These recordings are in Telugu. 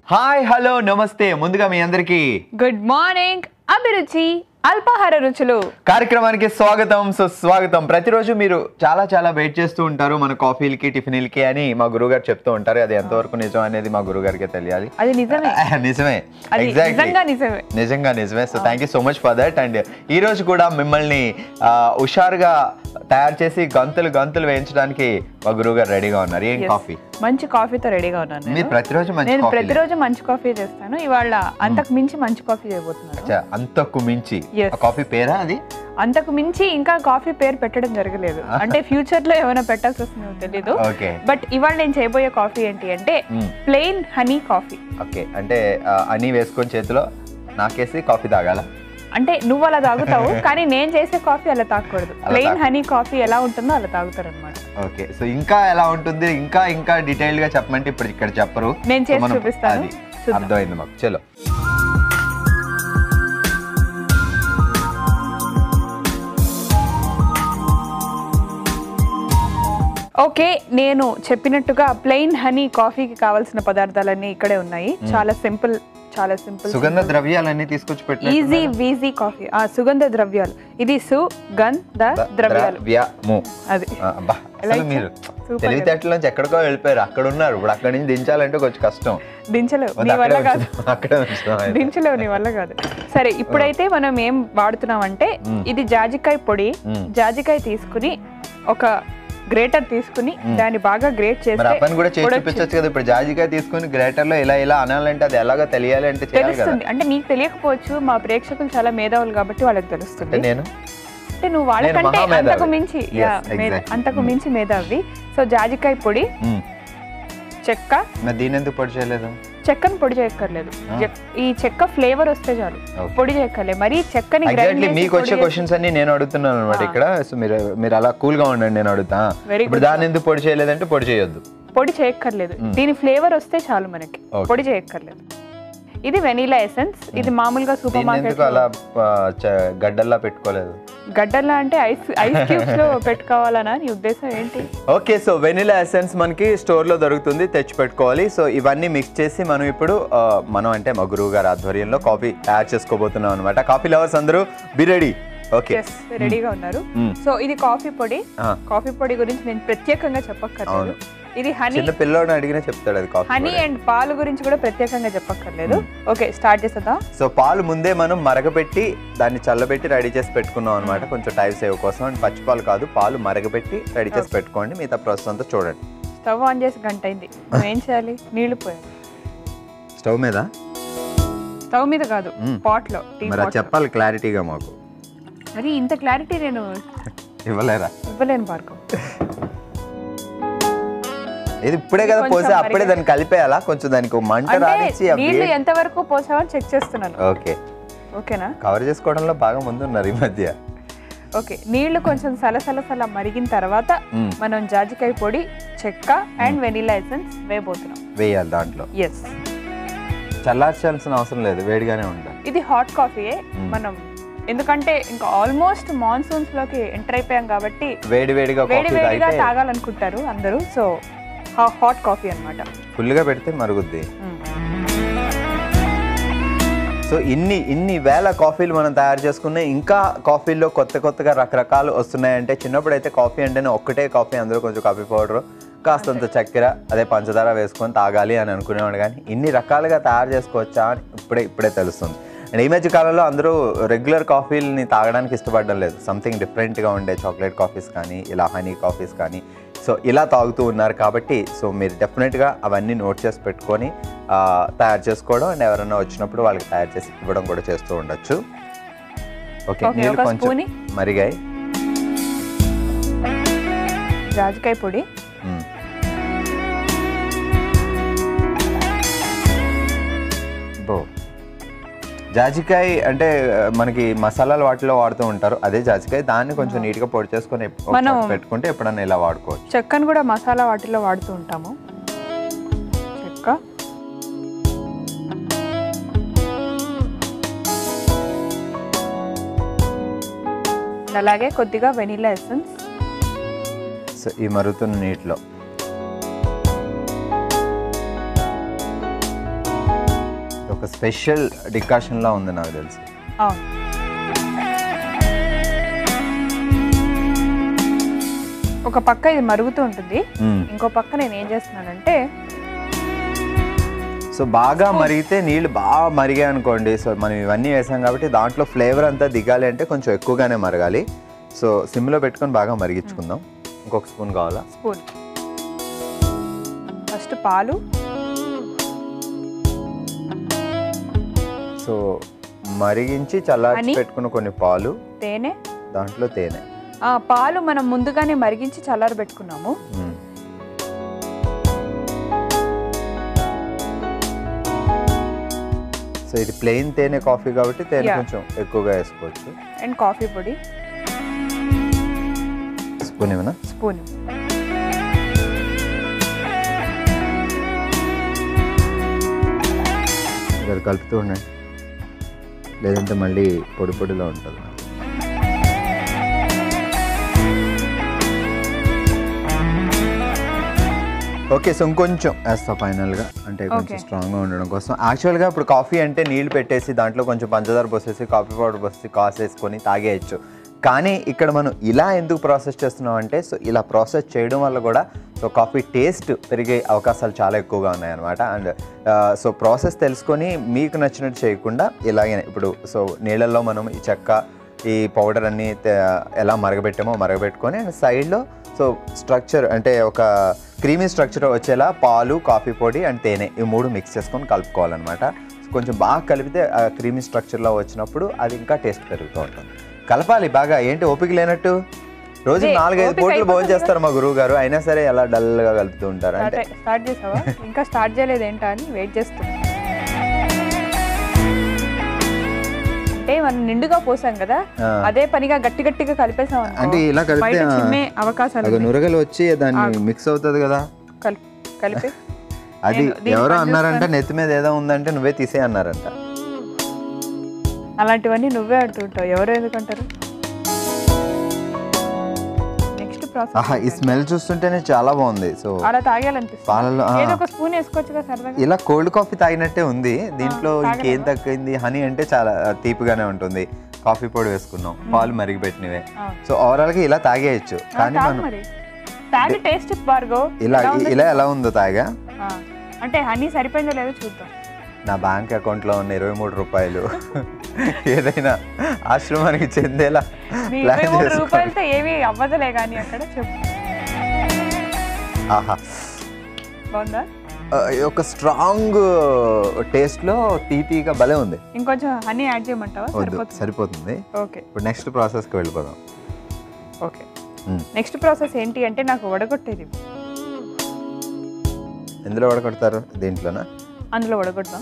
హాయ్ హలో నమస్తే ముందుగా మీ అందరికీ గుడ్ మార్నింగ్ అభిరుచి అల్పాహార రుచులు కార్యక్రమానికి స్వాగతం సుస్వాగతం ప్రతిరోజు మీరు చాలా చాలా వెయిట్ చేస్తూ ఉంటారు మన కాఫీలకి టిఫిన్లకి అని మా గురుగారు చెప్తూ ఉంటారు అది ఎంతవరకు నిజం అనేది మా గురుగారికి తెలియాలి అది నిజమే నిజమే అది Exactly. నిజంగా నిజమే నిజంగా నిజమే so thank you so much for that and ఈ రోజు కూడా మిమ్మల్ని ఆ, హుషారుగా తయారు చేసి గంతులు గంతులు వేయించడానికి మా గురుగారు రెడీగా ఉన్నారు ఏం Yes. కాఫీ మంచి కాఫీతో రెడీగా ఉన్నాను మీరు నేను. ప్రతిరోజు మంచి నేను కాఫీ ప్రతిరోజు మంచి కాఫీ చేస్తాను ఇవాళ అంతకు మించి మంచి కాఫీ చేయబోతున్నాను అంతకు మించి Yes. ఆ కాఫీ పేరా అది అంతకు మించి ఇంకా కాఫీ పేరు పెట్టడం జరగలేదు అంటే ఫ్యూచర్ లో ఏమైనా పెట్టాల్సి వస్తుందో తెలీదు ఓకే బట్ ఇవాళ నేను చేయబోయే కాఫీ ఏంటి అంటే Mm. Plain honey coffee okay అంటే ఆ, అన్నీ వేసుకొని చేతిలో నాకేసి కాఫీ తాగాల అంటే నువ్వు అలా తాగుతావు కానీ నేను చేసే కాఫీ అలా తాగకూడదు అలా ప్లెయిన్ తాగ- హనీ కాఫీ ఎలా ఉంటుందో అలా తాగుతారు అనమాట ఓకే సో ఇంకా ఎలా ఉంటుంది ఇంకా ఇంకా డీటెయిల్ గా చెప్పమంటే ఇప్పుడు ఇక్కడ చెప్పరు నేను So చేసి మనం- చూపిస్తాను. అది చూద్దాం. అర్థమైంది మాకు చలో ఓకే నేను చెప్పినట్టుగా ప్లెయిన్ హనీ కాఫీకి కావాల్సిన పదార్థాలన్నీ ఇక్కడే ఉన్నాయి చాలా సింపుల్ చాలా సింపుల్ సుగంధ ద్రవ్యాలన్నీ తీసుకొచ్చి పెట్టినట్టు ఈజీ వీజీ కాఫీ ఆ సుగంధ ద్రవ్యాలు ఇది సుగంధ ద్రవ్యాలు ద్రవ్యము అది ఆ, అబ్బా ఎలా అసలు ఇచ్చా? మీరు Super తెలివితేటల నుంచి ఎక్కడికో వెళ్ళిపోయారు అక్కడ ఉన్నారు ఇప్పుడు అక్కడ నుంచి దించాలంటే కొంచెం కష్టం దించలేవు వద్దు, నీ వల్ల అక్కడే కాదు ఉంచుదాం, అక్కడే ఉంచుదాం అయితే. దించలేవు నీ వల్ల కాదు సరే ఇప్పుడైతే మనం ఏం వాడుతున్నాం అంటే మ్మ్. ఇది జాజికాయ పొడి మ్మ్. జాజికాయ తీసుకుని ఒక గ్రేటర్ తీసుకుని దాన్ని బాగా గ్రేట్ మరి చేస్తే అప్పని కూడా చేసి పొడి చూపించచ్చు కదా ఇప్పుడు జాజికాయ తీసుకుని గ్రేటర్ లో ఇలా ఇలా అనాలంటే అది ఎలాగో తెలియాలి అంటే చేయాలి కదా తెలుస్తుంది అంటే నీకు తెలియకపోవచ్చు మా ప్రేక్షకులు చాలా మేధావులు కాబట్టి వాళ్ళకి అంటే తెలుస్తుంది నేను అంటే నువ్వు నేను వాళ్ళకంటే మహామేధావి. అంతకు మించి Yes, yeah, మే- exactly. అంతకు మించి మేధావి సో జాజికాయ పొడి మ్మ్. చెక్క మరి దీని ఎందుకు పొడి చేయలేదు చెక్కను పొడి చేయక్కర్లేదు జ- ఈ చెక్క ఫ్లేవర్ వస్తే చాలు Okay. పొడి చేయక్కర్లేదు మరి చెక్కని grind ఎగ్జాక్ట్లీ చేసి మీకు పొడి వచ్చే చేసి- క్వశ్చన్స్ అన్ని నేను అడుగుతున్నాను అనమాట ఇక్కడ సో మీరు మీరు అలా కూల్ గా ఉండండి నేను అడుగుతా Very ఇప్పుడు దాన్ని ఎందుకు పొడి చేయలేదంటే పొడి చేయొద్దు పొడి చేయక్కర్లేదు దీని ఫ్లేవర్ వస్తే చాలు మనకి Okay. పొడి చేయక్కర్లేదు ఇది వెనీలా ఎసెన్స్ ఇది మామూలుగా సూపర్ దీన్ని మార్కెట్ ఎందుకు అలా ఆ, చ- గడ్డల్లా పెట్టుకోలేదు గడ్డల్లా అంటే ఐస్ ఐస్ క్యూబ్స్ లో పెట్టుకోవాలనా నీ ఉద్దేశం ఏంటి ఓకే సో వెనిలా ఎసెన్స్ మనకి స్టోర్ లో దొరుకుతుంది తెచ్చి పెట్టుకోవాలి సో ఇవన్నీ మిక్స్ చేసి మనం ఇప్పుడు ఆ, మనం అంటే మా గురువు గారి ఆధ్వర్యంలో కాఫీ తయారు చేసుకోబోతున్నాం అనమాట కాఫీ లవర్స్ అందరూ బి రెడీ ఓకే ఎస్ రెడీగా ఉన్నారు మ్మ్. సో ఇది కాఫీ పొడి ఆ. కాఫీ పొడి గురించి నేను ప్రత్యేకంగా చెప్పక్కర్లేదు ఇది హనీ చిన్న పిల్లోడిని అడిగినా చెప్తాడు అది కాఫీ హనీ అండ్ పాలు గురించి కూడా ప్రత్యేకంగా చెప్పక్కర్లేదు ఓకే స్టార్ట్ చేసేద్దాం సో పాలు ముందే మనం మరగపెట్టి దాన్ని చల్లబెట్టి రెడీ చేసి పెట్టుకున్నాం అనమాట కొంచెం టైం సేవ్ కోసం అండ్ పచ్చి పాలు కాదు పాలు మరగపెట్టి రెడీ చేసి పెట్టుకోండి మిగతా ప్రాసెస్ అంతా చూడండి స్టవ్ ఆన్ చేసి గంట అయింది నువ్వు ఏం చేయాలి నీళ్లు పోయాలి స్టవ్ మీద స్టవ్ మీద కాదు మ్మ్. పాట్ లో టీ మరి అది చెప్పాలి క్లారిటీగా మాకు మరి ఇంత క్లారిటీ నేను ఇవ్వలేరా ఇవ్వలేను భార్గవ్ ఇది ఇప్పుడే కదా కొంచెం పోసి అప్పుడే మరిగే- దాన్ని కలిపేయాలా కొంచెం దానికి ఒక మంట అంటే రానిచ్చి ఆ నీళ్లు వేడి- ఎంత వరకు పోసావని చెక్ చేస్తున్నాను ఓకే ఓకేనా కవర్ చేసుకోవడంలో బాగా ముందున్నారు ఈ మధ్య ఓకే నీళ్లు కొంచెం సలసలసల మరిగిన తర్వాత మ్మ్. మనం జాజికాయ పొడి చెక్క అండ్ వెనిలా ఎసెన్స్ వేయబోతున్నాం వేయాలి దాంట్లో ఎస్ చల్లార్చాల్సిన అవసరం లేదు వేడిగానే ఉంటుంది ఇది హాట్ కాఫీయే మ్మ్. మనం ఎందుకంటే ఇంకా ఆల్మోస్ట్ మాన్సూన్స్ లోకి ఎంటర్ అయిపోయాం కాబట్టి వేడి వేడిగా వేడి కాఫీ వేడిగా తాగితే తాగాలనుకుంటారు అందరూ సో హాట్ కాఫీ అనమాట ఫుల్గా పెడితే మరుగుద్ది సో ఇన్ని ఇన్ని వేల కాఫీలు మనం తయారు చేసుకునే ఇంకా కాఫీల్లో కొత్త కొత్తగా రకరకాలు వస్తున్నాయంటే చిన్నప్పుడు అయితే కాఫీ అంటేనే ఒక్కటే కాఫీ అందులో కొంచెం కాఫీ పౌడర్ కాస్తంత చక్కెర అదే పంచదార వేసుకొని తాగాలి అని అనుకునేవాడు కానీ ఇన్ని రకాలుగా తయారు చేసుకోవచ్చా అని ఇప్పుడే ఇప్పుడే తెలుస్తుంది అండ్ ఈ మధ్య కాలంలో అందరూ రెగ్యులర్ కాఫీలని తాగడానికి ఇష్టపడడం లేదు సంథింగ్ డిఫరెంట్గా ఉండే చాక్లెట్ కాఫీస్ కానీ ఇలా హనీ కాఫీస్ కానీ సో ఇలా తాగుతూ ఉన్నారు కాబట్టి సో మీరు డెఫినెట్గా అవన్నీ నోట్ చేసి పెట్టుకొని ఆ, తయారు చేసుకోవడం అండ్ ఎవరైనా వచ్చినప్పుడు వాళ్ళకి తయారు చేసి ఇవ్వడం కూడా చేస్తూ ఉండొచ్చు ఓకే Okay, నీళ్ళు ఒక కొంచెం స్పూని. మరిగాయి జాజికాయ పొడి మ్మ్. బో జాజికాయ అంటే ఆ, మనకి మసాలాలు వాటిలో వాడుతూ ఉంటారు అదే జాజికాయ దాన్ని కొంచెం నీట్గా పొడి చేసుకొని ఎప్- ఒక మనం- చోట పెట్టుకుంటే ఎప్పుడన్నా ఇలా వాడుకోవచ్చు చెక్కను కూడా మసాలా వాటిలో వాడుతూ ఉంటాము చెక్క అలాగే కొద్దిగా వెనిలా ఎసెన్స్ సో ఈ మరుగుతున్న నీటిలో ఒక స్పెషల్ డికాషన్లా ఉంది నాకు తెలిసి అవును ఒక పక్క ఇది మరుగుతూ ఉంటుంది మ్మ్. ఇంకో పక్క నేను ఏం చేస్తున్నానంటే సో బాగా మరిగితే నీళ్ళు బాగా మరిగాయి అనుకోండి సో మనం ఇవన్నీ వేసాం కాబట్టి దాంట్లో ఫ్లేవర్ అంతా దిగాలి అంటే కొంచెం ఎక్కువగానే మరగాలి సో సిమ్లో పెట్టుకొని బాగా మరిగించుకుందాం ఇంకొక స్పూన్ కావాలా స్పూన్ ఫస్ట్ పాలు సో మరిగించి చల్లార్చి అని? పెట్టుకున్న కొన్ని పాలు తేనె దాంట్లో తేనె ఆ పాలు మనం ముందుగానే మరిగించి చల్లారి పెట్టుకున్నాము మ్మ్. సో ఇది ప్లెయిన్ తేనె కాఫీ కాబట్టి తేనె Yeah. కొంచెం ఎక్కువగా వేసుకోవచ్చు అండ్ కాఫీ పొడి స్పూన్ ఏమైనా స్పూన్ ఇది కలుపుతూ ఉండండి లేదంటే మళ్ళీ పొడి పొడిలో ఉంటుంది ఓకే సో ఇంకొంచెం వేస్తా ఫైనల్గా అంటే కొంచెం Okay. స్ట్రాంగ్గా ఉండడం కోసం యాక్చువల్గా ఇప్పుడు కాఫీ అంటే నీళ్ళు పెట్టేసి దాంట్లో కొంచెం పంచదార పోసేసి కాఫీ పౌడర్ పోసి కాసేసుకొని తాగేయచ్చు కానీ ఇక్కడ మనం ఇలా ఎందుకు ప్రాసెస్ చేస్తున్నాం అంటే సో ఇలా ప్రాసెస్ చేయడం వల్ల కూడా సో కాఫీ టేస్ట్ పెరిగే అవకాశాలు చాలా ఎక్కువగా ఉన్నాయన్నమాట అండ్ సో ప్రాసెస్ తెలుసుకొని మీకు నచ్చినట్టు చేయకుండా ఇలాగే ఇప్పుడు సో నీళ్ళల్లో మనం ఈ చెక్క ఈ పౌడర్ అన్ని తే- ఎలా మరగబెట్టామో మరగబెట్టుకొని అండ్ సైడ్లో సో స్ట్రక్చర్ అంటే ఒక క్రీమీ స్ట్రక్చర్ వచ్చేలా పాలు కాఫీ పొడి అండ్ తేనె ఈ మూడు మిక్స్ చేసుకొని కలుపుకోవాలన్నమాట కొంచెం బాగా కలిపితే ఆ క్రీమీ స్ట్రక్చర్లో వచ్చినప్పుడు అది ఇంకా టేస్ట్ పెరుగుతూ ఉంటుంది కలపాలి బాగా ఏంటి ఓపిక లేనట్టు రోజు అదే, నాలుగైదు ఓపిక పూటలు భోజనం అయిపోతుంది చేస్తారు మా గురువు గారు అయినా సరే అలా డల్గా కలుపుతూ ఉంటారు అంటే స్టార్ట్ చేసావా ఇంకా స్టార్ట్ చేయలేదు ఏంటా అని వెయిట్ చేస్తున్నా అంటే మనం నిండుగా పోసాం కదా ఆ. అదే పనిగా గట్టి గట్టిగా కలిపేసాం అనుకో, అంటే ఇలా కలిపితే బయట ఆ, చిమ్మే అవకాశాలు అది ఉన్నాయి. నురగలు వచ్చి దాన్ని మిక్స్ అవుతుంది కదా కల్- కలిపి అది నేను దీన్ని ఎవరో పని అన్నారంట నెత్తి మీద ఏదో ఉందంటే నువ్వే తీసే అన్నారంట అలాంటివన్నీ నువ్వే అంటుంటావు ఎవరు ఎందుకంటారు నెక్స్ట్ ప్రాసెస్ ఆహా ఈ స్మెల్ చూస్తుంటేనే చాలా బాగుంది సో అలా తాగాలనిపిస్తుంది పాలలో ఆ, ఏదో ఒక స్పూన్ వేసుకోవచ్చుగా సరదాగా ఇలా కోల్డ్ కాఫీ తాగినట్టే ఉంది దీంట్లో తాగలేవా? ఇంకేం తగ్గింది హనీ అంటే చాలా తీపిగానే ఉంటుంది కాఫీ పొడి వేసుకున్నాం పాలు మరిగిపెట్టినవే ఆ. సో ఓవరాల్ గా ఇలా తాగేయచ్చు ఆ, కానీ తాగు మనం మరి తాగి టేస్ట్ బార్గో ఇలా ఎలా ఉందో ఇలా ఎలా ఉందో తాగా ఆ, అంటే హనీ సరిపోయిందో లేదో చూద్దాం నా బ్యాంక్ అకౌంట్ లో ఉన్న ఇరవై మూడు రూపాయలు ఏదైనా ఆశ్రమానికి చెందేలా నీ ప్లాన్ ఇరవై మూడు చేసుకో రూపాయలతో ఏమీ అవ్వదులే కానీ అక్కడ చెప్పు ఆహా బాగుందా ఆ, ఒక స్ట్రాంగ్ టేస్ట్ లో తీపిగా భలే ఉంది ఇంకొంచెం హనీ యాడ్ చేయమంటావా వద్దు సరిపోతుంది సరిపోతుంది ఓకే ఇప్పుడు నెక్స్ట్ ప్రాసెస్కి వెళ్ళిపోదాం ఓకే మ్మ్. నెక్స్ట్ ప్రాసెస్ ఏంటి అంటే నాకు వడగొట్టేది ఎందులో వడకొడతారు దీంట్లోనా అందులో వడగొడదాం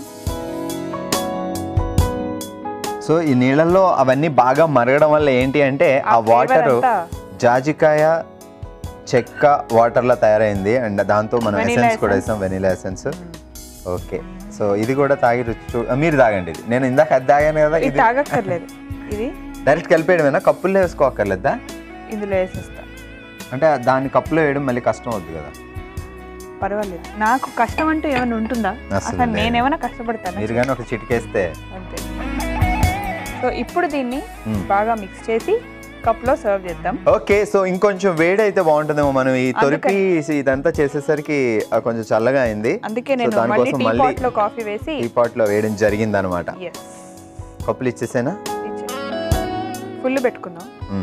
సో ఈ నీళ్ళల్లో అవన్నీ బాగా మరగడం వల్ల ఏంటి అంటే ఆ ఆ flavor వాటర్ అంతా జాజికాయ చెక్క వాటర్లో తయారైంది అండ్ దాంతో మనం Vanilla ఎసెన్స్ కూడా essence. వేసాం వెనీలా ఎసెన్స్ ఓకే సో ఇది కూడా తాగి రుచి చూ ఆ, మీరు తాగండి ఇది నేను ఇందాక అది తాగాను కదా ఇది ఇది తాగక్కర్లేదు ఇది డైరెక్ట్ కలిపేయడమేనా కప్పుల్లో వేసుకోక్కర్లేదా ఇందులో వేసేస్తా అంటే దాన్ని కప్పులో వేయడం మళ్ళీ కష్టం అవుద్ది కదా పర్వాలేదు నాకు కష్టం అంటూ ఏమైనా ఉంటుందా అసలు అసలు లేదు. నేనేమైనా కష్టపడతాను మీరు కానీ ఒక చిటికేస్తే అంతే సో ఇప్పుడు దీన్ని మ్మ్. బాగా మిక్స్ చేసి కప్లో సర్వ్ చేద్దాం ఓకే సో ఇంకొంచెం వేడి అయితే బాగుంటుందేమో మనం ఈ తొలిపి ఇదంతా చేసేసరికి ఆ, కొంచెం చల్లగా అయింది అందుకే సో నేను మళ్ళీ దానికోసం టీ మళ్ళీ పాట్ లో కాఫీ వేసి టీ పాట్ లో వేయడం జరిగింది అనమాట ఎస్ కప్పులు ఇచ్చేసేనా ఫుల్ పెట్టుకుందాం మ్మ్.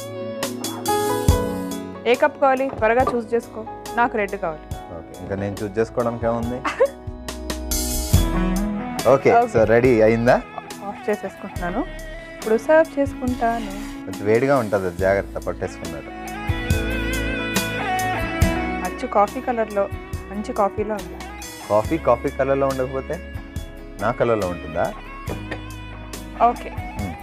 ఏ కప్ కావాలి త్వరగా చూస్ చేసుకో నాకు రెడ్ కావాలి ఓకే ఇంకా నేను చూస్ చేసుకోవడానికి ఏముంది ఓకే Okay. సో రెడీ అయిందా ఆఫ్ చేసేసుకుంటున్నాను ఇప్పుడు సర్వ్ చేసుకుంటాను కొంచెం వేడిగా ఉంటుంది అది జాగ్రత్త పట్టేసుకున్నారు అచ్చు కాఫీ కలర్లో మంచి కాఫీలో ఉంది కాఫీ కాఫీ కలర్లో ఉండకపోతే నా కలర్లో ఉంటుందా ఓకే మ్మ్.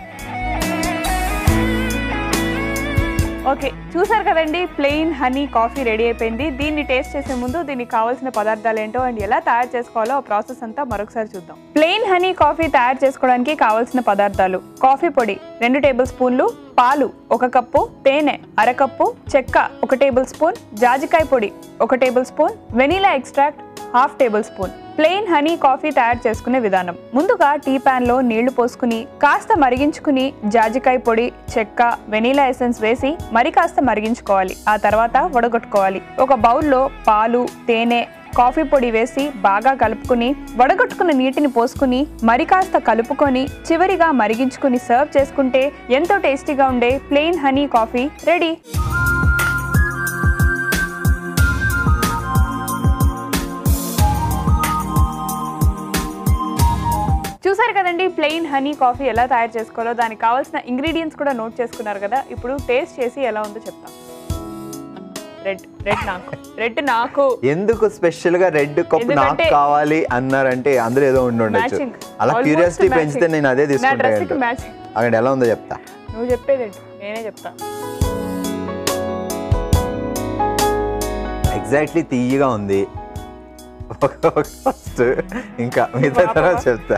ఓకే చూసారు కదండి ప్లెయిన్ హనీ కాఫీ రెడీ అయిపోయింది దీన్ని టేస్ట్ చేసే ముందు దీనికి కావాల్సిన పదార్థాలు ఏంటో అండ్ ఎలా తయారు చేసుకోవాలో ఆ ప్రాసెస్ అంతా మరొకసారి చూద్దాం ప్లెయిన్ హనీ కాఫీ తయారు చేసుకోవడానికి కావాల్సిన పదార్థాలు కాఫీ పొడి రెండు టేబుల్ స్పూన్లు పాలు ఒక కప్పు తేనె అరకప్పు చెక్క ఒక టేబుల్ స్పూన్ జాజికాయ పొడి ఒక tablespoon vanilla extract half tablespoon plain honey coffee తయారు చేసుకునే విధానం ముందుగా టీ ప్యాన్ లో నీళ్లు పోసుకుని కాస్త మరిగించుకుని జాజికాయ పొడి చెక్క వెనీలా ఎసెన్స్ వేసి మరి కాస్త మరిగించుకోవాలి ఆ తర్వాత వడగొట్టుకోవాలి ఒక బౌల్లో పాలు తేనె కాఫీ పొడి వేసి బాగా కలుపుకుని వడగొట్టుకున్న నీటిని పోసుకుని మరి కాస్త కలుపుకొని చివరిగా మరిగించుకుని సర్వ్ చేసుకుంటే ఎంతో టేస్టీగా ఉండే ప్లెయిన్ హనీ కాఫీ రెడీ చూసారు కదండి ప్లెయిన్ హనీ కాఫీ ఎలా తయారు చేసుకోవాలో దానికి కావాల్సిన ఇంగ్రీడియంట్స్ కూడా నోట్ చేసుకున్నారు కదా ఇప్పుడు టేస్ట్ చేసి ఎలా ఉందో చెప్తాం రెడ్ రెడ్ నాకు రెడ్ నాకు ఎందుకు స్పెషల్ గా రెడ్ కప్ నాకు ఎందుకంటే- కావాలి అన్నారంటే అందులో ఏదో ఉండి ఉండొచ్చు Matching. అలా Almost క్యూరియాసిటీ matching. పెంచితే నేను అదే నా డ్రెస్ కి తీసుకుంటాను మ్యాచింగ్ అక్కడ ఎలా ఉందో చెప్తా నువ్వు చెప్పేదేంటి నేనే చెప్తా ఎగ్జాక్ట్లీ తీయగా ఉంది ఫస్ట్ ఇంకా మిగతా పాప. తర్వాత చెప్తా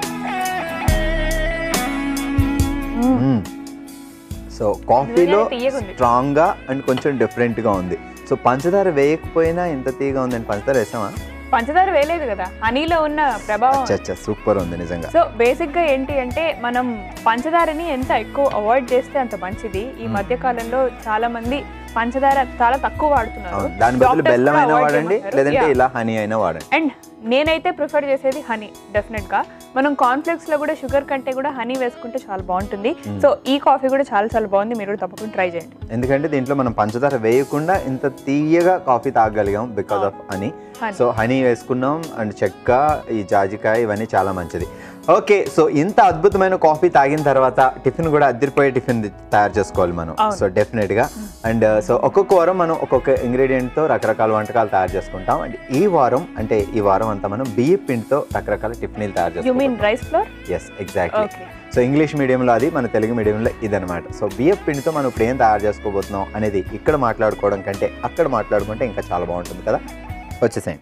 సో కాఫీలో నిజంగానే తీయగుంది. స్ట్రాంగ్ గా అండ్ కొంచెం డిఫరెంట్ గా ఉంది సో పంచదార వేయకపోయినా ఎంత తీయగా ఉంది అండి పంచదార వేసామా పంచదార వేయలేదు కదా హనీలో ఉన్న ప్రభావం అచ్చా అచ్చా సూపర్ ఉంది నిజంగా సో బేసిక్ గా ఏంటి అంటే మనం పంచదారని ఎంత ఎక్కువ అవాయిడ్ చేస్తే అంత మంచిది ఈ మధ్య కాలంలో చాలా మంది పంచదార చాలా తక్కువ వాడుతున్నారు అవును. దాని బదులు Doctors బెల్లం కూడా అయినా avoid వాడండి చేయమంటారు. లేదంటే Yeah. ఇలా హనీ అయినా వాడండి అండ్ నేనైతే ప్రిఫర్ చేసేది హనీ డెఫినెట్ గా మనం కాన్ఫ్లెక్స్ లో కూడా షుగర్ కంటే కూడా హనీ వేసుకుంటే చాలా బాగుంటుంది సో ఈ కాఫీ కూడా చాలా చాలా బాగుంది మీరు కూడా తప్పకుండా ట్రై చేయండి ఎందుకంటే దీంట్లో మనం పంచదార వేయకుండా ఇంత తీయగా కాఫీ తాగగలిగాం because of honey Honey. So honey వేసుకున్నాం అండ్ చెక్క ఈ జాజికాయ ఇవన్నీ చాలా మంచిది ఓకే సో ఇంత అద్భుతమైన కాఫీ తాగిన తర్వాత టిఫిన్ కూడా అద్దరిపోయే టిఫిన్ తయారు చేసుకోవాలి మనం అవును. సో డెఫినెట్ గా అండ్ సో ఒక్కొక్క వారం మనం ఒక్కొక్క ఇంగ్రీడియంట్ తో రకరకాల వంటకాలు తయారు చేసుకుంటాం అండ్ ఈ వారం అంటే ఈ వారం అంతా మనం బియ్య పిండితో రకరకాల టిఫిన్లు తయారు యు చేసుకుంటాం mean rice flour yes exactly okay so English మీడియంలో అది మన తెలుగు మీడియంలో ఇదనమాట సో బియ్యం పిండితో మనం ఇప్పుడు ఏం తయారు చేసుకోబోతున్నాం అనేది ఇక్కడ మాట్లాడుకోవడం కంటే అక్కడ మాట్లాడుకుంటే ఇంకా చాలా బాగుంటుంది కదా వచ్చేసేయండి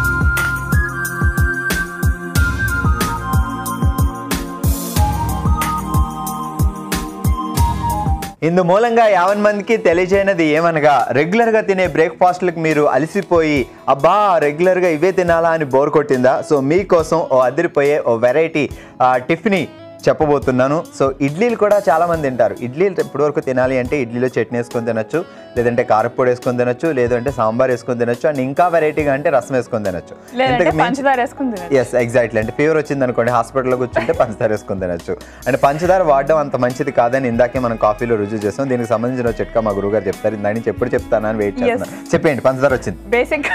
ఇందు మూలంగా యావన్ మందికి తెలియజేయనది ఏమనగా రెగ్యులర్గా తినే బ్రేక్ఫాస్ట్లకు మీరు అలసిపోయి అబ్బా రెగ్యులర్గా ఇవే తినాలా అని బోర్ కొట్టిందా సో మీకోసం ఓ అదిరిపోయే ఓ వెరైటీ టిఫినీ చెప్పబోతున్నాను సో ఇడ్లీలు కూడా చాలా మంది తింటారు ఇడ్లీలు ఇప్పటివరకు తినాలి అంటే ఇడ్లీలో చట్నీ వేసుకొని తినొచ్చు లేదంటే కారప్పొడి వేసుకొని తినొచ్చు లేదంటే సాంబార్ వేసుకొని తినొచ్చు అండ్ ఇంకా వెరైటీగా అంటే రసం వేసుకొని తినొచ్చు లేదంటే ఇంతకు మించి పంచదార వేసుకుని తినండి ఎస్ ఎగ్జాక్ట్లీ అంటే ఫీవర్ వచ్చింది అనుకోండి హాస్పిటల్లో కూర్చుంటే పంచదార వేసుకొని తినచ్చు అండ్ పంచదార వాడడం అంత మంచిది కాదని ఇందాకే మనం కాఫీలో రుజువు చేస్తాం దీనికి సంబంధించిన ఒక చిట్కా మా గురువు గారు చెప్తారు దాని నుంచి ఎప్పుడు చెప్తానని వెయిట్ చేస్తున్నాను చెప్పేయండి పంచదార వచ్చింది బేసిక్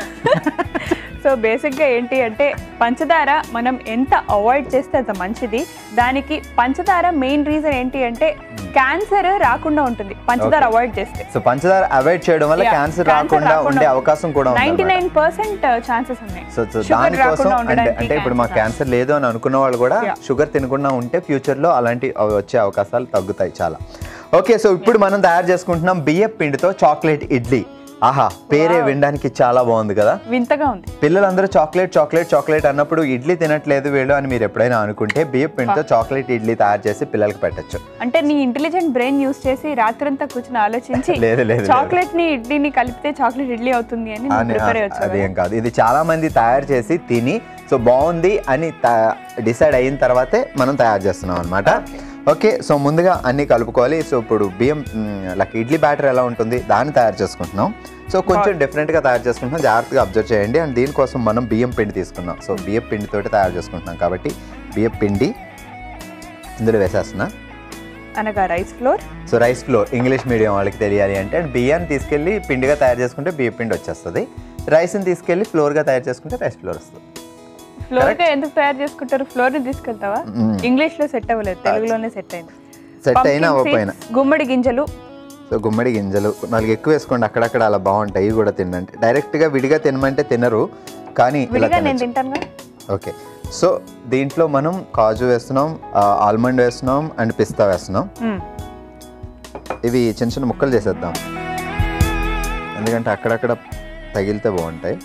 సో బేసిక్గా ఏంటి అంటే పంచదార మనం ఎంత అవాయిడ్ చేస్తే అంత మంచిది దానికి పంచదార మెయిన్ రీజన్ ఏంటి అంటే క్యాన్సర్ రాకుండా ఉంటుంది పంచదార Okay. అవాయిడ్ చేస్తే సో పంచదార అవాయిడ్ చేయడం వల్ల Yeah, క్యాన్సర్ cancer రాకుండా రాకుండా ఉండే అవకాశం కూడా ఉంది నైన్టీ అన్నమాట. నైన్ పర్సెంట్ ఛాన్సెస్ ఉన్నాయి సో సో Sugar దానికోసం రాకుండా అంటే ఉండడానికి అంటే ఇప్పుడు మాకు cancer క్యాన్సర్ లేదు అని అనుకున్న వాళ్ళు కూడా Yeah. షుగర్ తినకుండా ఉంటే ఫ్యూచర్లో అలాంటి అవి వచ్చే అవకాశాలు తగ్గుతాయి చాలా ఓకే సో ఇప్పుడు మనం తయారు చేసుకుంటున్నాం బియ్యం పిండితో చాక్లెట్ ఇడ్లీ ఆహా పేరే Wow. వినడానికి చాలా బాగుంది కదా వింతగా ఉంది పిల్లలందరూ చాక్లెట్ చాక్లెట్ చాక్లెట్ అన్నప్పుడు ఇడ్లీ తినట్లేదు వీళ్ళు అని మీరు ఎప్పుడైనా అనుకుంటే బియ్యం పిండితో చాక్లెట్ ఇడ్లీ తయారు చేసి పిల్లలకి పెట్టచ్చు అంటే నీ ఇంటెలిజెంట్ బ్రెయిన్ యూస్ చేసి రాత్రంతా కూర్చుని ఆలోచించి లేదు, లేదు, లేదు. చాక్లెట్ ని ఇడ్లీని కలిపితే చాక్లెట్ ఇడ్లీ అవుతుంది అని అని ప్రిపేర్ అదేం కాదు ఇది చాలా మంది తయారు చేసి తిని సో బాగుంది అని డిసైడ్ అయిన తర్వాతే మనం తయారు చేస్తున్నాం అనమాట ఓకే సో ముందుగా అన్ని కలుపుకోవాలి సో ఇప్పుడు బియ్యం లైక్ ఇడ్లీ బ్యాటర్ ఎలా ఉంటుంది దాన్ని తయారు చేసుకుంటున్నాం సో కొంచెం డిఫరెంట్గా తయారు చేసుకుంటున్నాం జాగ్రత్తగా అబ్జర్వ్ చేయండి అండ్ దీనికోసం మనం బియ్యం పిండి తీసుకున్నాం సో బియ్యం పిండితోటి తయారు చేసుకుంటున్నాం కాబట్టి బియ్యం పిండి ఇందులో వేసేస్తున్నా అనగా rice flour so rice flour English medium వాళ్ళకి తెలియాలి అంటే అండ్ బియ్యాన్ని తీసుకెళ్ళి పిండిగా తయారు చేసుకుంటే బియ్య పిండి వచ్చేస్తుంది రైస్ని తీసుకెళ్ళి ఫ్లోర్గా తయారు చేసుకుంటే రైస్ ఫ్లోర్ వస్తుంది ఫ్లోర్ గా ఎందుకు తయారు చేసుకుంటారు ఫ్లోర్ ని తీసుకెళ్తావా మ్మ్. ఇంగ్లీష్ లో సెట్ అవ్వలేదు తెలుగులోనే సెట్ అయింది సెట్ అయినా Pumpkin అవ్వకపోయినా seeds, గుమ్మడి గింజలు సో గుమ్మడి గింజలు నాలుగు ఎక్కువ వేసుకోండి అక్కడక్కడ అలా బాగుంటాయి ఇవి కూడా తినండి డైరెక్ట్గా విడిగా తినమంటే తినరు కానీ ఇలా విడిగా నేను తినచ్చు తింటాను కదా ఓకే సో దీంట్లో మనం కాజు వేస్తున్నాం ఆల్మండ్ వేస్తున్నాం అండ్ పిస్తా వేస్తున్నాం మ్మ్. ఇవి చిన్న చిన్న ముక్కలు చేసేద్దాం ఎందుకంటే అక్కడక్కడ తగిలితే బాగుంటాయి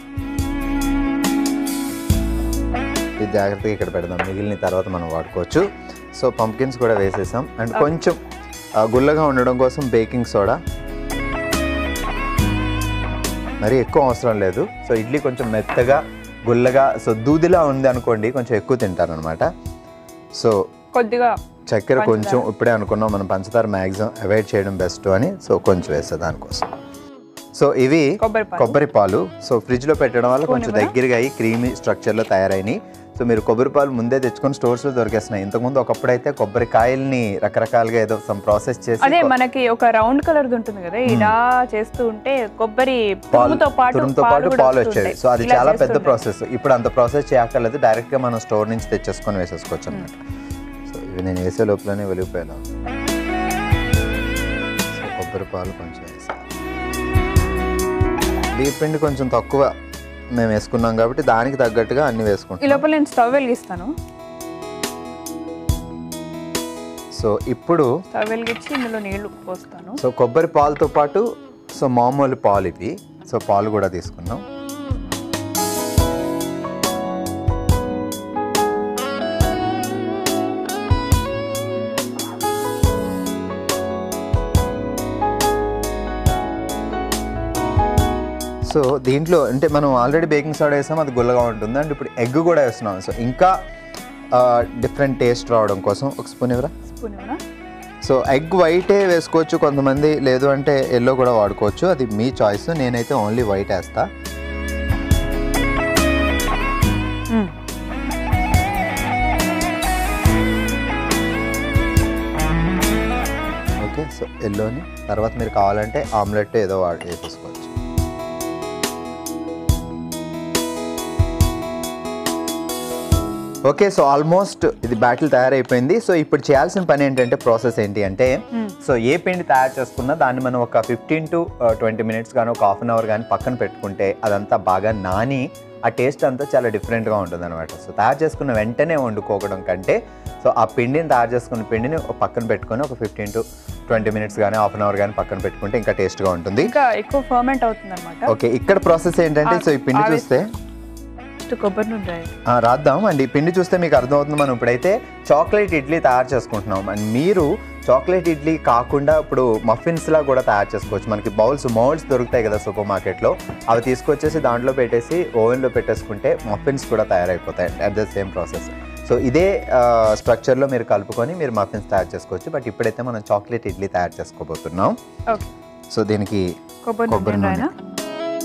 ఇది జాగ్రత్తగా ఇక్కడ పెడదాం మిగిలిన తర్వాత మనం వాడుకోవచ్చు సో పంప్కిన్స్ కూడా వేసేసాం అండ్ కొంచెం ఆ, గుల్లగా ఉండడం కోసం బేకింగ్ సోడా మరి ఎక్కువ అవసరం లేదు సో ఇడ్లీ కొంచెం మెత్తగా గుల్లగా సో దూదిలా ఉంది అనుకోండి కొంచెం ఎక్కువ తింటారు అనమాట సో కొద్దిగా చక్కెర కొంచెం ఇప్పుడే అనుకున్నాం మనం పంచదార మ్యాక్సిమం అవాయిడ్ చేయడం బెస్ట్ అని సో కొంచెం వేస్తా దానికోసం సో ఇవి కొబ్బరి పాలు. కొబ్బరి పాలు సో ఫ్రిడ్జ్ లో పెట్టడం వల్ల కొంచెం దగ్గరగా అయ్యి క్రీమీ స్ట్రక్చర్ లో తయారైనవి సో మీరు కొబ్బరి పాలు ముందే తెచ్చుకొని స్టోర్స్ లో దొరికేస్తున్నాయి ఇంతకుముందు ఒకప్పుడైతే కొబ్బరికాయల్ని రకరకాలుగా ఏదో సమ్ ప్రాసెస్ చేసి అదే మనకి ఒక రౌండ్ కలర్ ఉంటుంది కదా ఇలా చేస్తూ ఉంటే కొబ్బరి పాలు తురుముతో పాటు తురుముతో పాలు పాటు కూడా పాలు వస్తుంటాయి. వచ్చేది సో అది ఇలా చాలా పెద్ద చేస్తుంటాయి. ప్రాసెస్ ఇప్పుడు అంత ప్రాసెస్ చేయక్కర్లేదు డైరెక్ట్ గా మనం స్టోర్ నుంచి తెచ్చేసుకొని వేసేసుకోవచ్చు అనమాట సో ఇవి నేను వేసే లోపలనే వెలిగిపోయాను సో కొబ్బరి పాలు కొంచెం వేసాను బియ్య పిండి కొంచెం తక్కువ మేము వేసుకున్నాం కాబట్టి దానికి తగ్గట్టుగా అన్ని ఈ వేసుకుంటాం లోపల నేను స్టవ్ వెలిగిస్తాను సో ఇప్పుడు స్టవ్ వెలిగించి ఇందులో నీళ్లు పోస్తాను సో కొబ్బరి పాలతో పాటు సో మామూలు పాలు ఇవి సో పాలు కూడా తీసుకున్నాం సో దీంట్లో అంటే మనం ఆల్రెడీ బేకింగ్ సోడా వేసాం అది గుల్లగా ఉంటుంది అండ్ ఇప్పుడు ఎగ్ కూడా వేస్తున్నాం సో ఇంకా డిఫరెంట్ టేస్ట్ రావడం కోసం ఒక స్పూన్ ఇవ్వరా స్పూన్ ఇవ్వనా సో ఎగ్ వైటే వేసుకోవచ్చు కొంతమంది లేదు అంటే ఎల్లో కూడా వాడుకోవచ్చు అది మీ చాయిస్ నేనైతే ఓన్లీ వైట్ వేస్తా మ్మ్. ఓకే సో ఎల్లోని తర్వాత మీరు కావాలంటే ఆమ్లెట్ ఏదో వాడి వేసేసుకోవచ్చు ఓకే సో ఆల్మోస్ట్ ఇది బ్యాటిల్ తయారైపోయింది సో ఇప్పుడు చేయాల్సిన పని ఏంటంటే ప్రాసెస్ ఏంటి అంటే సో ఏ పిండి తయారు చేసుకున్నా దాన్ని మనం ఒక ఫిఫ్టీన్ టు ట్వంటీ మినిట్స్ కానీ ఒక హాఫ్ అన్ అవర్ కానీ పక్కన పెట్టుకుంటే అదంతా బాగా నాని ఆ టేస్ట్ అంతా చాలా డిఫరెంట్గా ఉంటుంది అనమాట సో తయారు చేసుకున్న వెంటనే వండుకోవడం కంటే సో ఆ పిండిని తయారు చేసుకున్న పిండిని ఒక పక్కన పెట్టుకొని ఒక ఫిఫ్టీన్ టు ట్వంటీ మినిట్స్ కానీ హాఫ్ అన్ అవర్ కానీ పక్కన పెట్టుకుంటే ఇంకా టేస్ట్గా ఉంటుంది ఇంకా ఎక్కువ ఫర్మెంట్ అవుతుంది అనమాట ఓకే ఇక్కడ ప్రాసెస్ ఏంటంటే సో ఈ పిండి ఆవి- చూస్తే ఫస్ట్ కొబ్బరి నూనె రాయాలి. ఆ, రాద్దాం అండ్ ఈ పిండి చూస్తే మీకు అర్థమవుతుంది మనం ఇప్పుడైతే చాక్లెట్ ఇడ్లీ తయారు చేసుకుంటున్నాం అండ్ మీరు చాక్లెట్ ఇడ్లీ కాకుండా ఇప్పుడు మఫిన్స్ లా కూడా తయారు చేసుకోవచ్చు మనకి బౌల్స్ మౌల్డ్స్ దొరుకుతాయి కదా సూపర్ మార్కెట్లో అవి తీసుకొచ్చేసి దాంట్లో పెట్టేసి ఓవెన్లో పెట్టేసుకుంటే మఫిన్స్ కూడా తయారైపోతాయి at the same process so ఇదే స్ట్రక్చర్లో మీరు కలుపుకొని మీరు మఫిన్స్ తయారు చేసుకోవచ్చు బట్ ఇప్పుడైతే మనం చాక్లెట్ ఇడ్లీ తయారు చేసుకోబోతున్నాం ఓకే సో దీనికి కొబ్బరి కొబ్బరి నూనె నూనె. రాయనా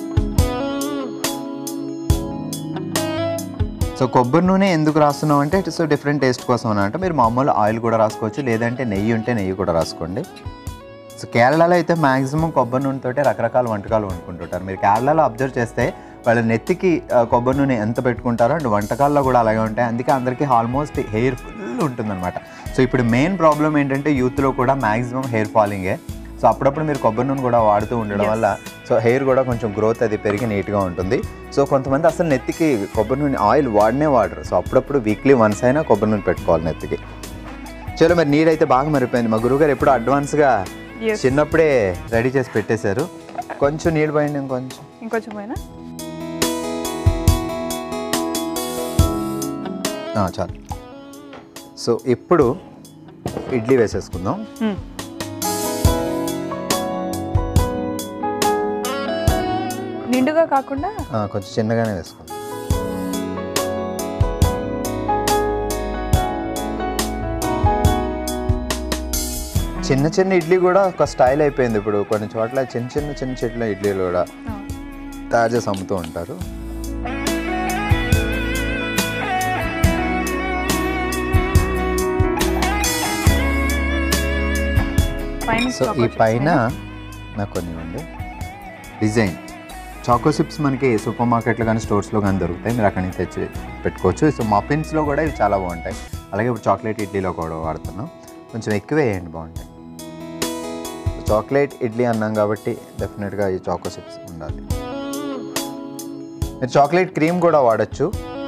సో కొబ్బరి నూనె ఎందుకు రాస్తున్నాం అంటే సో డిఫరెంట్ టేస్ట్ కోసం అన్నమాట మీరు మామూలు ఆయిల్ కూడా రాసుకోవచ్చు లేదంటే నెయ్యి ఉంటే నెయ్యి కూడా రాసుకోండి సో కేరళలో అయితే మాక్సిమం కొబ్బరి నూనెతోటే రకరకాల వంటకాలు వండుకుంటుంటారు మీరు కేరళలో అబ్జర్వ్ చేస్తే వాళ్ళ నెత్తికి ఆ, కొబ్బరి నూనె ఎంత పెట్టుకుంటారో అండ్ వంటకాల్లో కూడా అలాగే ఉంటాయి అందుకే అందరికీ ఆల్మోస్ట్ హెయిర్ ఫుల్ ఉంటుందన్నమాట సో ఇప్పుడు మెయిన్ ప్రాబ్లం ఏంటంటే యూత్లో కూడా మాక్సిమం హెయిర్ ఫాలింగే సో అప్పుడప్పుడు మీరు కొబ్బరి నూనె కూడా వాడుతూ ఉండడం వల్ల సో హెయిర్ కూడా కొంచెం గ్రోత్ అది పెరిగి నీట్గా ఉంటుంది సో కొంతమంది అసలు నెత్తికి కొబ్బరి నూనె ఆయిల్ వాడనే వాడరు సో అప్పుడప్పుడు వీక్లీ వన్స్ అయినా కొబ్బరి నూనె పెట్టుకోవాలి నెత్తికి చలో మరి నీడ్ అయితే బాగా మరిపోయింది మా గురువుగారు ఎప్పుడు అడ్వాన్స్గా Yes. చిన్నప్పుడే రెడీ చేసి పెట్టేశారు కొంచెం నీళ్ళు పోయండి ఇంకొంచెం ఇంకొంచెం పైన ఆ, చాలు సో ఇప్పుడు ఇడ్లీ వేసేసుకుందాం మ్మ్. నిండుగా కాకుండా ఆ, కొంచెం చిన్నగానే వేసుకుందాం చిన్న చిన్న ఇడ్లీ కూడా ఒక స్టైల్ అయిపోయింది ఇప్పుడు కొన్ని చోట్ల చిన్న చిన్న చిన్న చిన్న ఇడ్లీలు కూడా ఆ, తయారు చేసి అమ్ముతూ ఉంటారు పైన సో chocolate ఈ chips పైన అయినా? నాకు కొన్ని ఇవ్వండి డిజైన్ చాకో చిప్స్ మనకి సూపర్ మార్కెట్లో కానీ స్టోర్స్లో కానీ దొరుకుతాయి మీరు అక్కడి నుంచి తెచ్చి పెట్టుకోవచ్చు సో మఫిన్స్లో కూడా ఇవి చాలా బాగుంటాయి అలాగే ఇప్పుడు చాక్లెట్ ఇడ్లీలో కూడా వాడుతున్నాం కొంచెం ఎక్కువ వేయండి బాగుంటాయి చాక్లెట్ ఇడ్లీ అన్నాం కాబట్టి డెఫినెట్గా ఈ చాకో చిప్స్ ఉండాలి మీరు చాక్లెట్ క్రీమ్ కూడా వాడచ్చు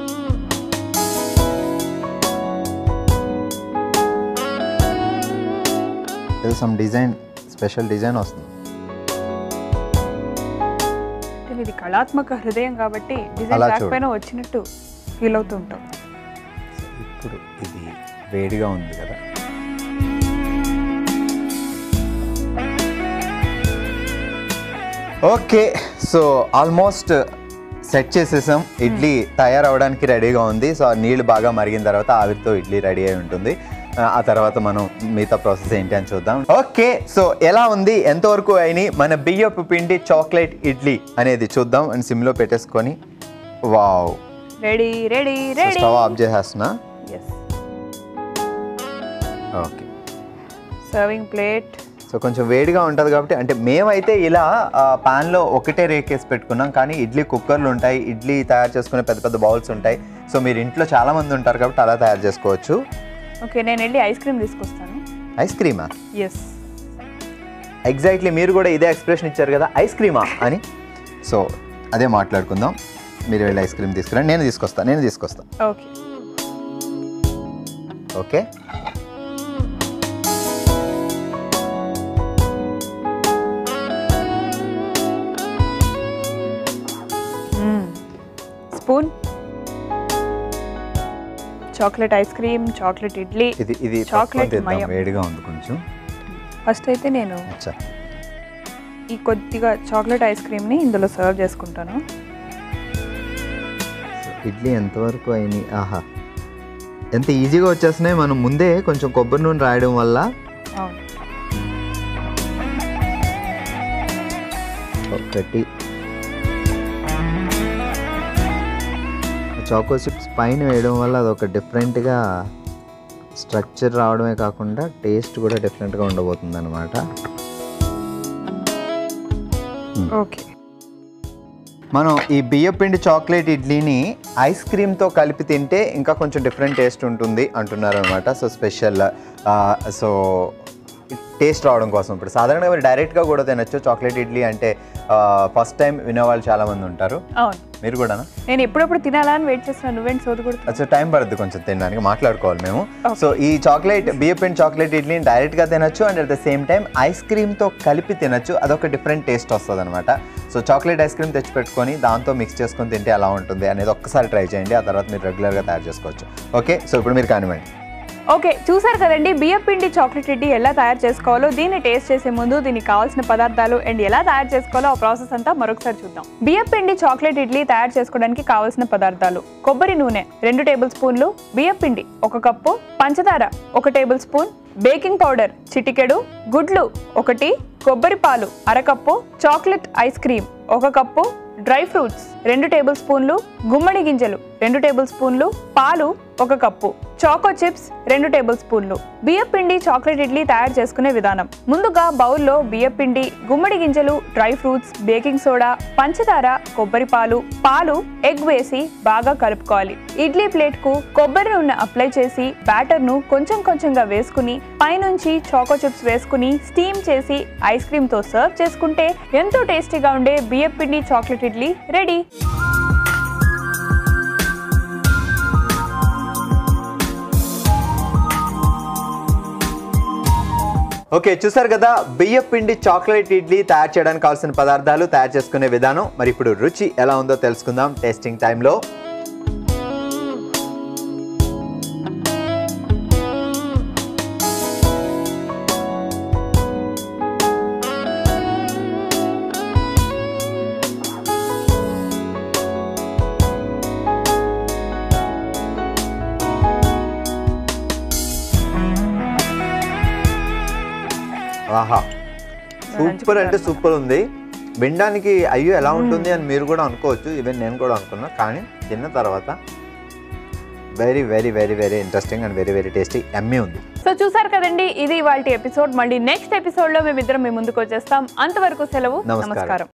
ఏదో సమ్ డిజైన్ స్పెషల్ డిజైన్ వస్తుంది అంటే ఇది కళాత్మక హృదయం కాబట్టి డిజైన్ అలా చూడు. రాకపోయినా వచ్చినట్టు ఫీల్ అవుతూ ఉంటాం ఇప్పుడు ఇది వేడిగా ఉంది కదా ఓకే సో ఆల్మోస్ట్ సెట్ చేసేసాం ఇడ్లీ తయారవడానికి రెడీగా ఉంది సో ఆ నీళ్ళు బాగా మరిగిన తర్వాత ఆవిరితో ఇడ్లీ రెడీ అయి ఉంటుంది ఆ, ఆ తర్వాత మనం మిగతా ప్రాసెస్ ఏంటి అని చూద్దాం ఓకే సో ఎలా ఉంది ఎంతవరకు అయినాయి మన బియ్యపు పిండి చాక్లెట్ ఇడ్లీ అనేది చూద్దాం అండ్ సిమ్లో పెట్టేసుకొని wow ready ready ready stove off చేసేస్తున్నా yes okay serving plate so కొంచెం వేడిగా ఉంటుంది కాబట్టి అంటే మేమైతే ఇలా ఆ, పాన్లో ఒకటే రేకేసి పెట్టుకున్నాం కానీ ఇడ్లీ కుక్కర్లు ఉంటాయి ఇడ్లీ తయారు చేసుకునే పెద్ద పెద్ద బౌల్స్ ఉంటాయి సో మీరు ఇంట్లో చాలా మంది ఉంటారు కాబట్టి అలా తయారు చేసుకోవచ్చు ఓకే నేను వెళ్ళి ఐస్ క్రీమ్ తీసుకొస్తాను ఐస్ క్రీమా ఎస్ ఎగ్జాక్ట్లీ మీరు కూడా ఇదే ఎక్స్ప్రెషన్ ఇచ్చారు కదా ఐస్ క్రీమా అని సో అదే మాట్లాడుకుందాం మీరు వెళ్ళి ఐస్ క్రీమ్ తీసుకురండి నేను తీసుకొస్తాను నేను తీసుకొస్తాను okay okay spoon chocolate ice cream chocolate idli ఇది ఇది Chocolate పట్టుకొని తిందాం. మయం. వేడిగా ఉంది కొంచెం ఫస్ట్ అయితే నేను అచ్చా ఈ కొద్దిగా చాక్లెట్ ఐస్ క్రీమ్ని ఇందులో సర్వ్ చేసుకుంటాను సో ఇడ్లీ ఎంతవరకు అయినాయి ఆహా ఎంత ఈజీగా వచ్చేస్తున్నాయి మనం ముందే కొంచెం కొబ్బరి నూనె రాయడం వల్ల అవును ఒకటి చాకో చిప్స్ పైన వేయడం వల్ల అదొక డిఫరెంట్గా స్ట్రక్చర్ రావడమే కాకుండా టేస్ట్ కూడా డిఫరెంట్గా ఉండబోతుంది అనమాట ఓకే మనం ఈ బియ్యపిండి చాక్లెట్ ఇడ్లీని ఐస్ క్రీమ్తో కలిపి తింటే ఇంకా కొంచెం డిఫరెంట్ టేస్ట్ ఉంటుంది అంటున్నారు అనమాట సో స్పెషల్ సో టేస్ట్ రావడం కోసం ఇప్పుడు సాధారణంగా మీరు డైరెక్ట్గా కూడా తినొచ్చు చాక్లెట్ ఇడ్లీ అంటే ఫస్ట్ టైం వినేవాళ్ళు చాలామంది ఉంటారు అవును మీరు కూడానా నేను ఎప్పుడెప్పుడు తినాలా అని వెయిట్ చేస్తున్నాను నువ్వేంటి సోది కూడా అచ్చా టైం పడుతుంది కొంచెం తినడానికి మాట్లాడుకోవాలి మేము సో ఈ చాక్లెట్ బియ్యపిండి చాక్లెట్ ఇడ్లీని డైరెక్ట్గా తినొచ్చు and at the same time ice క్రీమ్తో కలిపి తినొచ్చు అదొక డిఫరెంట్ టేస్ట్ వస్తుంది అనమాట సో చాక్లెట్ ఐస్ క్రీమ్ తెచ్చి పెట్టుకొని దాంతో మిక్స్ చేసుకొని తింటే ఎలా ఉంటుంది అనేది ఒక్కసారి ట్రై చేయండి ఆ తర్వాత మీరు రెగ్యులర్గా తయారు చేసుకోవచ్చు ఓకే సో ఇప్పుడు మీరు కానివ్వండి ఓకే చూసారు కదండి బియ్యం పిండి చాక్లెట్ ఇడ్లీ ఎలా తయారు చేసుకోవాలో దీన్ని టేస్ట్ చేసే ముందు దీనికి కావాల్సిన పదార్థాలు అండ్ ఎలా తయారు చేసుకోవాలో ఆ ప్రాసెస్ అంతా మరొకసారి చూద్దాం బియ్యం పిండి చాక్లెట్ ఇడ్లీ తయారు చేసుకోవడానికి కావాల్సిన పదార్థాలు కొబ్బరి నూనె రెండు టేబుల్ స్పూన్లు బియ్యం పిండి ఒక కప్పు పంచదార ఒక టేబుల్ స్పూన్ బేకింగ్ పౌడర్ చిటికెడు గుడ్లు ఒకటి కొబ్బరి పాలు అరకప్పు చాక్లెట్ ఐస్ క్రీమ్ ఒక కప్పు డ్రై ఫ్రూట్స్ రెండు టేబుల్ స్పూన్లు గుమ్మడి గింజలు రెండు టేబుల్ స్పూన్లు పాలు ఒక కప్పు చాకో చిప్స్ రెండు టేబుల్ స్పూన్లు బియ్యం పిండి చాక్లెట్ ఇడ్లీ తయారు చేసుకునే విధానం ముందుగా బౌల్లో బియ్యం పిండి గుమ్మడి గింజలు డ్రై ఫ్రూట్స్ బేకింగ్ సోడా పంచదార కొబ్బరి పాలు పాలు ఎగ్ వేసి బాగా కలుపుకోవాలి ఇడ్లీ ప్లేట్ కు కొబ్బరి నూనె అప్లై చేసి బ్యాటర్ ను కొంచెం కొంచెంగా వేసుకుని పైనుంచి చాకో చిప్స్ వేసుకుని స్టీమ్ చేసి ఐస్ క్రీమ్ తో సర్వ్ చేసుకుంటే ఎంతో టేస్టీగా ఉండే బియ్యం పిండి చాక్లెట్ ఇడ్లీ రెడీ ఓకే చూసారు కదా బియ్య పిండి చాక్లెట్ ఇడ్లీ తయారు చేయడానికి కావాల్సిన పదార్థాలు తయారు చేసుకునే విధానం మరి ఇప్పుడు రుచి ఎలా ఉందో తెలుసుకుందాం టేస్టింగ్ టైంలో ఆహా సూపర్ అంటే సూపర్ ఉంది వినడానికి అయ్యో ఎలా ఉంటుంది అని మీరు కూడా అనుకోవచ్చు ఈవెన్ నేను కూడా అనుకున్నా కానీ తిన్న తర్వాత very very very very interesting and very very tasty ఎమ్మీ ఉంది సో చూసారు కదండి ఇది ఇవాళ ఎపిసోడ్ మళ్ళీ నెక్స్ట్ ఎపిసోడ్ లో మేమిద్దరం మీ ముందుకు వచ్చేస్తాం అంతవరకు సెలవు నమస్కారం. నమస్కారం